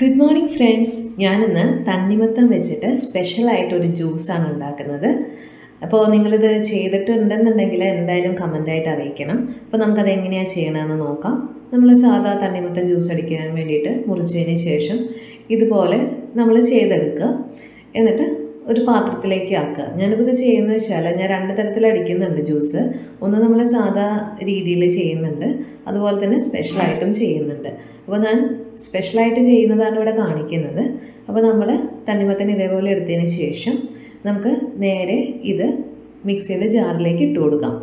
good morning friends ഞാനിന്ന് തണ്ണിമത്തം വെച്ചിട്ട് സ്പെഷ്യലായിട്ടൊരു ജ്യൂസാണ് ഉണ്ടാക്കുന്നത് അപ്പോൾ നിങ്ങളിത് ചെയ്തിട്ടുണ്ടെന്നുണ്ടെങ്കിൽ എന്തായാലും കമൻ്റായിട്ട് അറിയിക്കണം അപ്പോൾ നമുക്കത് എങ്ങനെയാണ് ചെയ്യണമെന്ന് നോക്കാം നമ്മൾ സാധാ തണ്ണിമത്തം ജ്യൂസ് അടിക്കാൻ വേണ്ടിയിട്ട് മുറിച്ചതിന് ശേഷം ഇതുപോലെ നമ്മൾ ചെയ്തെടുക്കുക എന്നിട്ട് ഒരു പാത്രത്തിലേക്ക് ആക്കുക ഞാനിപ്പോൾ ഇത് ചെയ്യുന്നത് വെച്ചാൽ ഞാൻ രണ്ട് തരത്തിൽ അടിക്കുന്നുണ്ട് ജ്യൂസ് ഒന്ന് നമ്മൾ സാധാ രീതിയിൽ ചെയ്യുന്നുണ്ട് അതുപോലെ തന്നെ സ്പെഷ്യലായിട്ടും ചെയ്യുന്നുണ്ട് അപ്പോൾ ഞാൻ സ്പെഷ്യലായിട്ട് ചെയ്യുന്നതാണ് ഇവിടെ കാണിക്കുന്നത് അപ്പോൾ നമ്മൾ തണ്ണിമത്തൻ ഇതേപോലെ എടുത്തതിന് ശേഷം നമുക്ക് നേരെ ഇത് മിക്സിയുടെ ജാറിലേക്ക് ഇട്ട് കൊടുക്കാം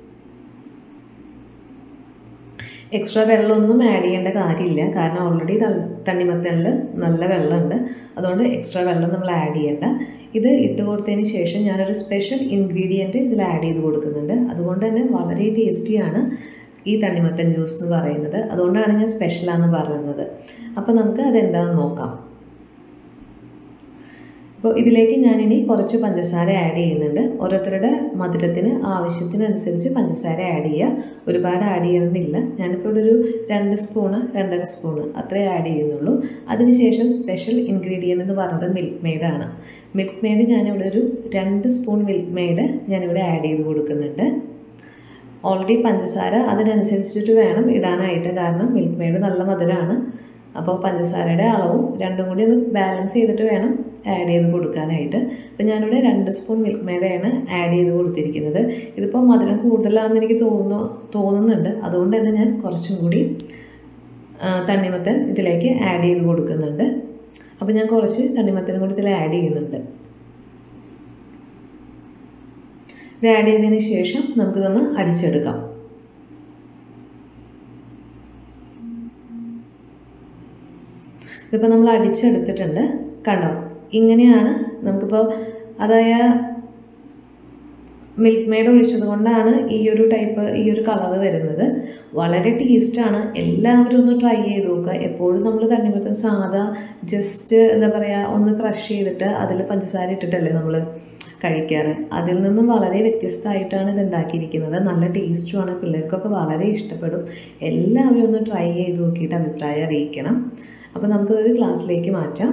എക്സ്ട്രാ വെള്ളമൊന്നും ആഡ് ചെയ്യേണ്ട കാര്യമില്ല കാരണം ഓൾറെഡി തണ്ണിമത്തനിൽ നല്ല വെള്ളമുണ്ട് അതുകൊണ്ട് എക്സ്ട്രാ വെള്ളം നമ്മൾ ആഡ് ചെയ്യേണ്ട ഇത് ഇട്ട് കൊടുത്തതിന് ശേഷം ഞാനൊരു സ്പെഷ്യൽ ഇൻഗ്രീഡിയൻറ്റ് ഇതിൽ ആഡ് ചെയ്ത് കൊടുക്കുന്നുണ്ട് അതുകൊണ്ട് തന്നെ വളരെ ടേസ്റ്റിയാണ് ഈ തണ്ണിമത്തൻ ജ്യൂസ് എന്ന് പറയുന്നത് അതുകൊണ്ടാണ് ഞാൻ സ്പെഷ്യലാണെന്ന് പറയുന്നത് അപ്പോൾ നമുക്ക് അതെന്താണെന്ന് നോക്കാം അപ്പോൾ ഇതിലേക്ക് ഞാനിനി കുറച്ച് പഞ്ചസാര ആഡ് ചെയ്യുന്നുണ്ട് ഓരോരുത്തരുടെ മധുരത്തിന് ആവശ്യത്തിനനുസരിച്ച് പഞ്ചസാര ആഡ് ചെയ്യുക ഒരുപാട് ആഡ് ചെയ്യണമെന്നില്ല ഞാനിപ്പോൾ ഇവിടെ ഒരു രണ്ട് സ്പൂണ് രണ്ടര സ്പൂണ് അത്രേ ആഡ് ചെയ്യുന്നുള്ളൂ അതിനുശേഷം സ്പെഷ്യൽ ഇൻഗ്രീഡിയൻ്റ് എന്ന് പറയുന്നത് മിൽക്ക് മെയ്ഡാണ് മിൽക്ക് മെയ്ഡ് ഞാനിവിടെ ഒരു രണ്ട് സ്പൂൺ മിൽക്ക് മെയ്ഡ് ഞാനിവിടെ ആഡ് ചെയ്ത് കൊടുക്കുന്നുണ്ട് ഓൾറെഡി പഞ്ചസാര അതിനനുസരിച്ചിട്ട് വേണം ഇടാനായിട്ട് കാരണം മിൽക്ക് മെയ്ഡ് നല്ല മധുരമാണ് അപ്പോൾ പഞ്ചസാരയുടെ അളവും രണ്ടും കൂടി ഒന്ന് ബാലൻസ് ചെയ്തിട്ട് വേണം ആഡ് ചെയ്ത് കൊടുക്കാനായിട്ട് അപ്പോൾ ഞാനിവിടെ രണ്ട് സ്പൂൺ മിൽക്ക് മെയ്ഡാണ് ആഡ് ചെയ്ത് കൊടുത്തിരിക്കുന്നത് ഇതിപ്പോൾ മധുരം കൂടുതലാണെന്ന് എനിക്ക് തോന്നുന്നു തോന്നുന്നുണ്ട് അതുകൊണ്ട് തന്നെ ഞാൻ കുറച്ചും കൂടി തണ്ണിമത്തൻ ഇതിലേക്ക് ആഡ് ചെയ്ത് കൊടുക്കുന്നുണ്ട് അപ്പോൾ ഞാൻ കുറച്ച് തണ്ണിമത്തനും കൂടി ഇതിൽ ആഡ് ചെയ്യുന്നുണ്ട് ഇത് ആഡ് ചെയ്തതിന് ശേഷം നമുക്കിതൊന്ന് അടിച്ചെടുക്കാം ഇതിപ്പോൾ നമ്മൾ അടിച്ചെടുത്തിട്ടുണ്ട് കണ്ടോ ഇങ്ങനെയാണ് നമുക്കിപ്പോൾ അതായ മിൽക്ക് മെയ്ഡ് ഒഴിച്ചത് കൊണ്ടാണ് ഈ ഒരു ടൈപ്പ് ഈ ഒരു കളർ വരുന്നത് വളരെ ടേസ്റ്റാണ് എല്ലാവരും ഒന്ന് ട്രൈ ചെയ്ത് നോക്കുക എപ്പോഴും നമ്മൾ തണ്ണിമത്തൻ സാധാ ജസ്റ്റ് എന്താ പറയുക ഒന്ന് ക്രഷ് ചെയ്തിട്ട് അതിൽ പഞ്ചസാര ഇട്ടിട്ടല്ലേ നമ്മൾ കഴിക്കാറ് അതിൽ നിന്നും വളരെ വ്യത്യസ്തമായിട്ടാണ് ഇത് ഉണ്ടാക്കിയിരിക്കുന്നത് നല്ല ടേസ്റ്റുമാണ് പിള്ളേർക്കൊക്കെ വളരെ ഇഷ്ടപ്പെടും എല്ലാവരും ഒന്ന് ട്രൈ ചെയ്ത് നോക്കിയിട്ട് അഭിപ്രായം അറിയിക്കണം അപ്പോൾ നമുക്കൊരു ക്ലാസ്സിലേക്ക് മാറ്റാം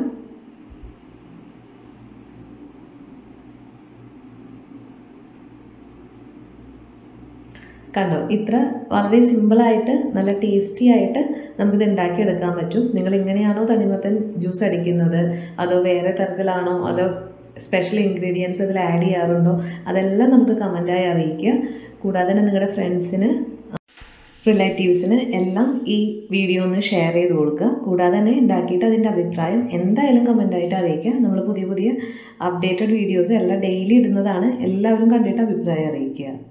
കണ്ടോ ഇത്ര വളരെ സിമ്പിളായിട്ട് നല്ല ടേസ്റ്റി ആയിട്ട് നമുക്കിത് ഉണ്ടാക്കിയെടുക്കാൻ പറ്റും നിങ്ങൾ ഇങ്ങനെയാണോ തണ്ണിമത്തൻ ജ്യൂസ് അടിക്കുന്നത് അതോ വേറെ തരത്തിലാണോ അതോ സ്പെഷ്യൽ ഇൻഗ്രീഡിയൻസ് അതിൽ ആഡ് ചെയ്യാറുണ്ടോ അതെല്ലാം നമുക്ക് കമൻറ്റായി അറിയിക്കുക കൂടാതെ തന്നെ നിങ്ങളുടെ ഫ്രണ്ട്സിന് റിലേറ്റീവ്സിന് എല്ലാം ഈ വീഡിയോ ഒന്ന് ഷെയർ ചെയ്ത് കൊടുക്കുക കൂടാതെ തന്നെ ഉണ്ടാക്കിയിട്ട് അതിൻ്റെ അഭിപ്രായം എന്തായാലും കമൻ്റായിട്ട് അറിയിക്കുക നമ്മൾ പുതിയ പുതിയ അപ്ഡേറ്റഡ് വീഡിയോസ് എല്ലാം ഡെയിലി ഇടുന്നതാണ് എല്ലാവരും കണ്ടിട്ട് അഭിപ്രായം അറിയിക്കുക